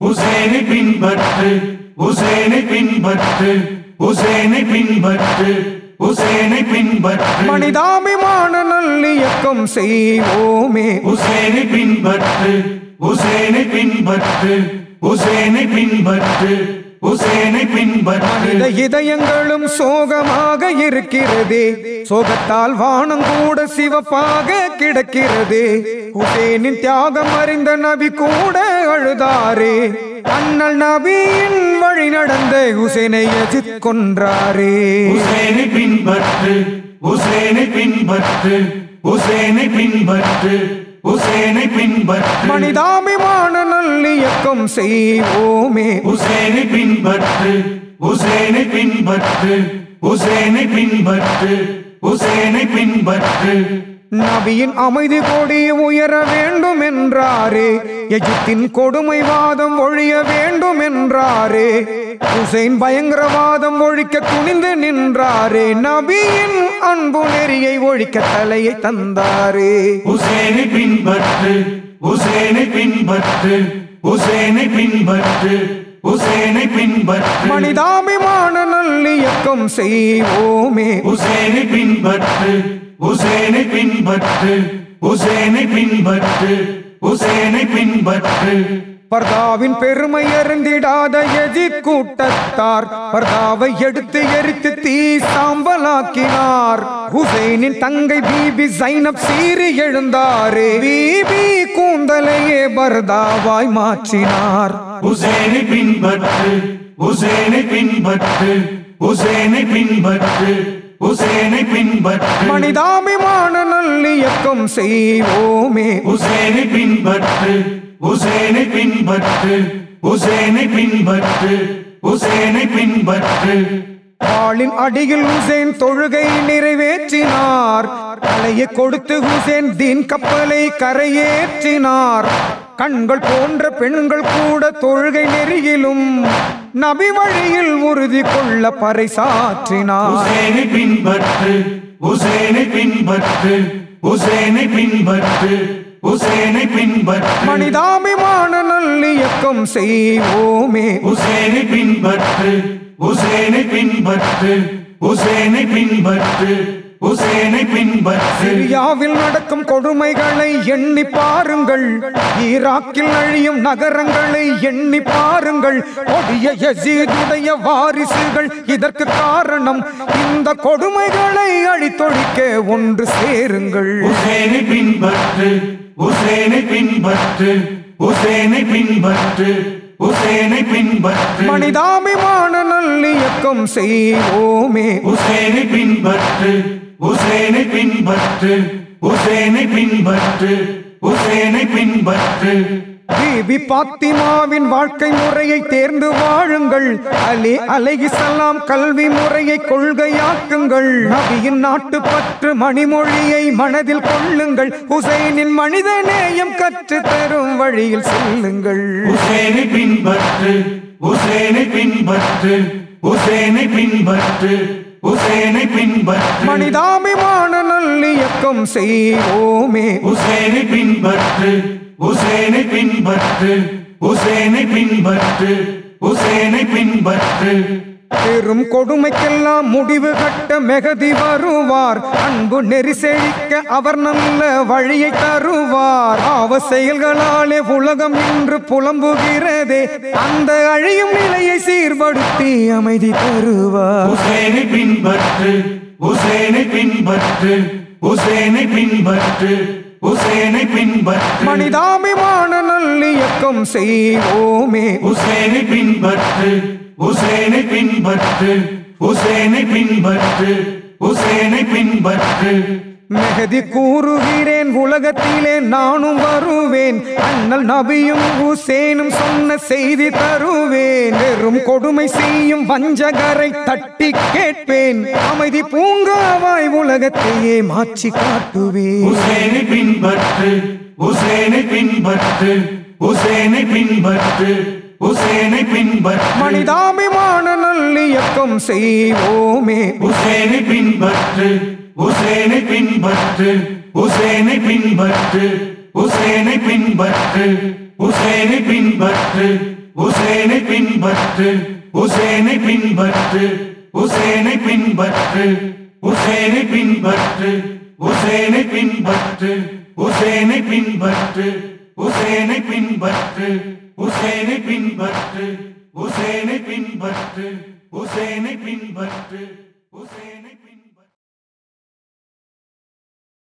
உசேனை பின்பற்று உசேனை பின்பற்று உசேனை பின்பற்று உசேனை பின்பற்று மனிதாபிமான நல்லியக்கம் செய்வோமே உசேனை பின்பற்று உசேனை பின்பற்று உசேனை பின்பற்று உசேனை பின்பற்று இந்த இதயங்களும் சோகமாக இருக்கிறதே சோகத்தால் வானம் கூட சிவப்பாக கிடக்கிறதே ஹுசேனின் தியாகம் அறிந்த நபி கூட அழுதாரே அண்ணல் நபியின் வழி நடந்த ஹுசேனை எதிர்த் கொன்றாரே உசேனை பின்பற்று உசேனை பின்பற்று உசேனை பின்பற்று உசேனை பின்பற்று மனிதாபிமான நல்லியக்கம் செய்வோமே உசேனை பின்பற்று உசேனை பின்பற்று உசேனை பின்பற்று உசேனை பின்பற்று நபியின் அமைதி கொடி உயர வேண்டும் என்றாரே எகிப்தின் கொடுமை வாதம் ஒழிய வேண்டும் என்றாரே ஹுசைன் பயங்கரவாதம் ஒழிக்க துணிந்து நின்றாரே நபியின் அன்பு நெறியை ஒழிக்க தலையை தந்தாரே உசேனை பின்பற்று உசேனை பின்பற்று உசேனை பின்பற்று உசேனை பின்பற்று மனிதாபிமான நல்லியக்கம் செய்வோமே உசேனை பின்பற்று உசேனை பின்பற்று உசேனை பின்பற்று உசேனை பின்பற்று பர்தாவின் பெருமை அறிந்திடாத எதிர் கூட்டத்தார் பர்தாவை எடுத்து எரித்து தீ சாம்பலாக்கினார் ஹுசைனின் தங்கை பிபி சைனப் சீறி எழுந்தாரே பிபி கூந்தலையே பர்தாவாய் மாற்றினார் உசேனை பின்பற்று உசேனை பின்பற்று உசேனை பின்பற்று உசேனை பின்பற்று மனிதாபிமான நல்லியக்கம் செய்வோமே உசேனை பின்பற்று உசேனை பின்பற்று உசேனை பின்பற்று உசேனை பின்பற்று வாளின் அடியில் ஹுசேன் தொழுகை நிறைவேற்றினார் தலையை கொடுத்து ஹுசேன் தீன் கப்பலை கரையேற்றினார் கண்கள் போன்ற பெண்கள் கூட தொழுகை நெறியிலும் நபி வழியில் உறுதி கொள்ள பறைசாற்றினார் உசேனை பின்பற்று உசேனை பின்பற்று உசேனை பின்பற்று உசேனை பின்பற்று மனிதாபிமான நல்லியக்கம் செய்வோமே உசேனை பின்பற்று உசேனை பின்பற்று உசேனை பின்பற்று உசேனை பின்பற்று சிரியாவில் நடக்கும் கொடுமைகளை எண்ணி பாருங்கள் ஈராக்கில் அழியும் நகரங்களை எண்ணி பாருங்கள் கொடிய யசீதுடைய வாரிசுகள் இதற்கு காரணம் இந்த கொடுமைகளை அழித்தொழிக்க ஒன்று சேருங்கள் உசேனை பின்பற்று உசேனை பின்பற்று உசேனை பின்பற்று உசேனை பின்பற்று மனிதாபிமான நல்லியக்கம் செய்வோமே உசேனை பின்பற்று உசேனை பின்பற்று உசேனை பின்பற்று உசேனை பின்பற்று பிபி பாத்திமாவின் வாழ்க்கை முறையை தேர்ந்து வாழுங்கள் அலி அலைஹிஸ்ஸலாம் கல்வி முறையை கொள்கையாக்குங்கள் நபியின் நாட்டு பற்று மணிமொழியை மனதில் கொள்ளுங்கள் ஹுசைனின் மனித நேயம் கற்று தரும் வழியில் செல்லுங்கள் உசேனை பின்பற்று உசேனை பின்பற்று உசேனை பின்பற்று உசேனை பின்பற்று மனிதாபிமான நல்லியக்கம் செய்வோமே உசேனை பின்பற்று உசேனை பின்பற்று உசேனை பின்பற்று உசேனை பின்பற்று பெரும் கொடுமைக்கெல்லாம் முடிவு கட்ட மெகதி வருவார் அன்பு நெறி செழிக்க அவர் நல்ல வழியை தருவார் அவ செயல்களாலே உலகம் இன்று புலம்புகிறதே அந்த அழியும் நிலையை சீர்படுத்தி அமைதி தருவார் உசேனை பின்பற்று உசேனை பின்பற்று உசேனை பின்பற்று உசேனை பின்பற்று மனிதாபிமான நல்லியக்கம் செய்வோமே உசேனை பின்பற்று உசேனை பின்பற்று உசேனை பின்பற்று உசேனை பின்பற்று மெகதி கூறுகிறேன் உலகத்திலே நானும் வருவேன் அண்ணல் நபியும் ஹுசேனும் சொன்ன செய்தி தருவேன் வெறும் கொடுமை செய்யும் வஞ்சகரை தட்டி கேட்பேன் அமைதி பூங்காவாய் உலகத்தையே மாற்றி காட்டுவேன் உசேனை பின்பற்று உசேனை பின்பற்று உசேனை பின்பற்று உசேனை பின்பற்று மனிதாபிமான நல்லியக்கம் செய்வோமே உசேனை பின்பற்று உசேனை பின்பற்று உசேனை பின்பற்று உசேனை பின்பற்று உசேனை பின்பற்று உசேனை பின்பற்று உசேனை பின்பற்று உசேனை பின்பற்று உசேனை பின்பற்று உசேனை பின்பற்று உசேனை பின்பற்று உசேனை பின்பற்று உசேனை பின்பற்று உசேனை பின்பற்று உசேனை பின்பற்று உசேனை